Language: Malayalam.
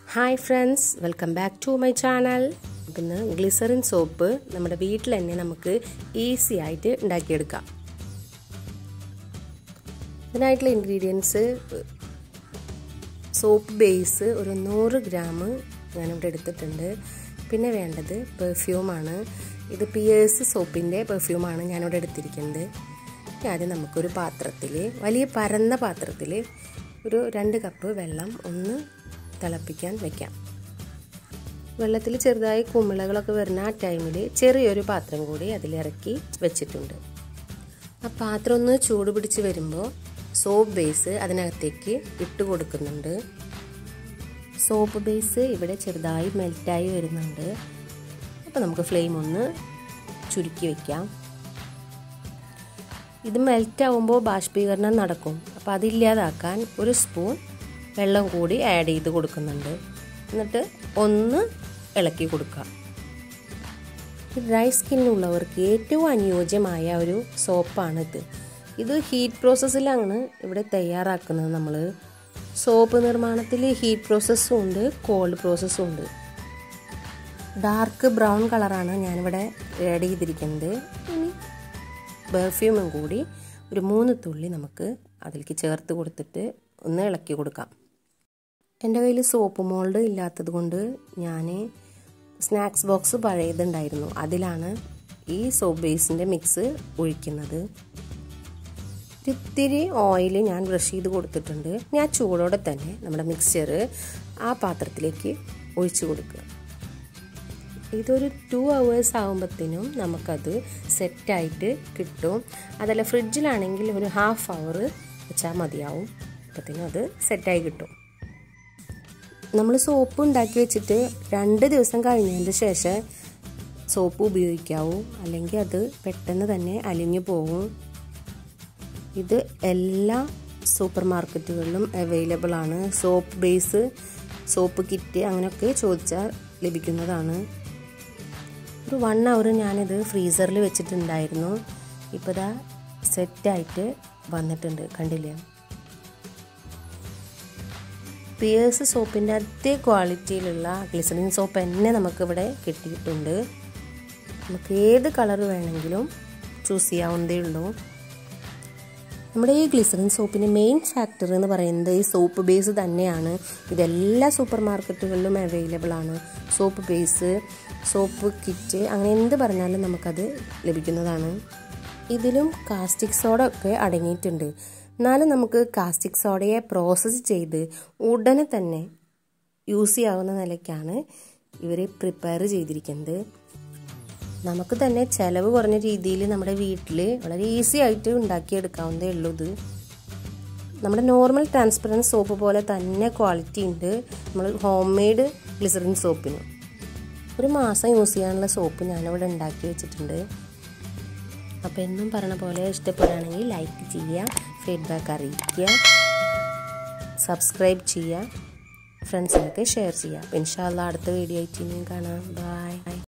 hi friends welcome back to my channel ഇന്ന് ഗ്ലിസറിൻ സോപ്പ് നമ്മുടെ വീട്ടിൽ തന്നെ നമുക്ക് ഈസി ആയിട്ട് ഉണ്ടാക്കിയെടുക്കാം ഇതിനായിട്ടുള്ള ഇൻഗ്രീഡിയൻസ് സോപ്പ് ബേസ് ഒരു നൂറ് ഗ്രാം ഞാനിവിടെ എടുത്തിട്ടുണ്ട് പിന്നെ വേണ്ടത് പെർഫ്യൂമാണ് ഇത് പിയേഴ്സ് സോപ്പിൻ്റെ പെർഫ്യൂമാണ് ഞാനിവിടെ എടുത്തിരിക്കുന്നത് ആദ്യം നമുക്കൊരു പാത്രത്തിൽ വലിയ പരന്ന പാത്രത്തിൽ ഒരു രണ്ട് കപ്പ് വെള്ളം ഒന്ന് തിളപ്പിക്കാൻ വെക്കാം വെള്ളത്തിൽ ചെറുതായി കുമിളകളൊക്കെ വരുന്ന ആ ടൈമിൽ ചെറിയൊരു പാത്രം കൂടി അതിലിറക്കി വെച്ചിട്ടുണ്ട് ആ പാത്രം ഒന്ന് ചൂട് പിടിച്ച് വരുമ്പോൾ സോപ്പ് ബേസ് അതിനകത്തേക്ക് ഇട്ട് കൊടുക്കുന്നുണ്ട് സോപ്പ് ബേസ് ഇവിടെ ചെറുതായി മെൽറ്റായി വരുന്നുണ്ട് അപ്പോൾ നമുക്ക് ഫ്ലെയിം ഒന്ന് ചുരുക്കി വയ്ക്കാം ഇത് മെൽറ്റ് ആവുമ്പോൾ ബാഷ്പീകരണം നടക്കും അപ്പോൾ അതില്ലാതാക്കാൻ ഒരു സ്പൂൺ വെള്ളം കൂടി ആഡ് ചെയ്ത് കൊടുക്കുന്നുണ്ട് എന്നിട്ട് ഒന്ന് ഇളക്കി കൊടുക്കാം ഡ്രൈ സ്കിന്നുള്ളവർക്ക് ഏറ്റവും അനുയോജ്യമായ ഒരു സോപ്പാണിത് ഇത് ഹീറ്റ് പ്രോസസ്സിലാണ് ഇവിടെ തയ്യാറാക്കുന്നത് നമ്മൾ സോപ്പ് നിർമ്മാണത്തിൽ ഹീറ്റ് പ്രോസസ്സും ഉണ്ട് കോൾഡ് പ്രോസസ്സും ഉണ്ട് ഡാർക്ക് ബ്രൗൺ കളറാണ് ഞാനിവിടെ ആഡ് ചെയ്തിരിക്കുന്നത് ഇനി പെർഫ്യൂമും കൂടി ഒരു മൂന്ന് തുള്ളി നമുക്ക് അതിലേക്ക് ചേർത്ത് കൊടുത്തിട്ട് ഒന്ന് ഇളക്കി കൊടുക്കാം എൻ്റെ കയ്യിൽ സോപ്പ് മോൾഡ് ഇല്ലാത്തത് കൊണ്ട് ഞാൻ സ്നാക്സ് ബോക്സ് പഴയതുണ്ടായിരുന്നു അതിലാണ് ഈ സോപ്പ് ബേസിൻ്റെ മിക്സ് ഒഴിക്കുന്നത് ഇത്തിരി ഓയിൽ ഞാൻ ബ്രഷ് ചെയ്ത് കൊടുത്തിട്ടുണ്ട് ഞാൻ ചൂടോടെ തന്നെ നമ്മുടെ മിക്സ്ചർ ആ പാത്രത്തിലേക്ക് ഒഴിച്ചു കൊടുക്കുക ഇതൊരു ടു അവേഴ്സ് ആകുമ്പോഴത്തേനും നമുക്കത് സെറ്റായിട്ട് കിട്ടും അതല്ല ഫ്രിഡ്ജിലാണെങ്കിൽ ഒരു ഹാഫ് അവർ വെച്ചാൽ മതിയാവും അപ്പോഴത്തേനും അത് സെറ്റായി കിട്ടും നമ്മൾ സോപ്പ് ഉണ്ടാക്കി വെച്ചിട്ട് രണ്ട് ദിവസം കഴിഞ്ഞതിന് ശേഷം സോപ്പ് ഉപയോഗിക്കാവൂ അല്ലെങ്കിൽ അത് പെട്ടെന്ന് തന്നെ അലിഞ്ഞു പോകും ഇത് എല്ലാ സൂപ്പർ മാർക്കറ്റുകളിലും അവൈലബിൾ ആണ് സോപ്പ് ബേസ് സോപ്പ് കിറ്റ് അങ്ങനെയൊക്കെ ചോദിച്ചാൽ ലഭിക്കുന്നതാണ് ഒരു വൺ അവർ ഞാനിത് ഫ്രീസറിൽ വെച്ചിട്ടുണ്ടായിരുന്നു ഇപ്പോൾ ഇതാ സെറ്റായിട്ട് വന്നിട്ടുണ്ട് കണ്ടില്ലേ പിയേഴ്സ് സോപ്പിൻ്റെ അതേ ക്വാളിറ്റിയിലുള്ള ഗ്ലിസറിൻ സോപ്പ് തന്നെ നമുക്കിവിടെ കിട്ടിയിട്ടുണ്ട് നമുക്ക് ഏത് കളർ വേണമെങ്കിലും ചൂസ് ചെയ്യാവുന്നതേ ഉള്ളൂ നമ്മുടെ ഈ ഗ്ലിസറിൻ സോപ്പിൻ്റെ മെയിൻ ഫാക്ടർ എന്ന് പറയുന്നത് ഈ സോപ്പ് ബേസ് തന്നെയാണ് ഇതെല്ലാ സൂപ്പർ മാർക്കറ്റുകളിലും അവൈലബിൾ ആണ് സോപ്പ് ബേസ് സോപ്പ് കിറ്റ് അങ്ങനെ എന്ത് പറഞ്ഞാലും നമുക്കത് ലഭിക്കുന്നതാണ് ഇതിലും കാസ്റ്റിക് സോഡ ഒക്കെ അടങ്ങിയിട്ടുണ്ട് എന്നാലും നമുക്ക് കാസ്റ്റിക് സോഡയെ പ്രോസസ്സ് ചെയ്ത് ഉടനെ തന്നെ യൂസ് ചെയ്യാവുന്ന നിലയ്ക്കാണ് ഇവർ പ്രിപ്പയർ ചെയ്തിരിക്കുന്നത് നമുക്ക് തന്നെ ചിലവ് കുറഞ്ഞ രീതിയിൽ നമ്മുടെ വീട്ടിൽ വളരെ ഈസി ആയിട്ട് ഉണ്ടാക്കിയെടുക്കാവുന്നതേ ഉള്ളൂ ഇത് നമ്മുടെ നോർമൽ ട്രാൻസ്പെറൻറ്റ് സോപ്പ് പോലെ തന്നെ ക്വാളിറ്റി ഉണ്ട് നമ്മൾ ഹോം മെയ്ഡ് ഗ്ലിസറിൻ സോപ്പിന് ഒരു മാസം യൂസ് ചെയ്യാനുള്ള സോപ്പ് ഞാനിവിടെ ഉണ്ടാക്കി വെച്ചിട്ടുണ്ട് അപ്പോൾ എന്നും പറഞ്ഞ പോലെ ഇഷ്ടപ്പെടുകയാണെങ്കിൽ ലൈക്ക് ചെയ്യുക ഫീഡ്ബാക്ക് അറിയിക്കുക സബ്സ്ക്രൈബ് ചെയ്യുക ഫ്രണ്ട്സിനൊക്കെ ഷെയർ ചെയ്യുക അപ്പോൾ ഇൻഷാല്ല അടുത്ത വീഡിയോ ആയിട്ട് ഇനിയും കാണാം ബൈ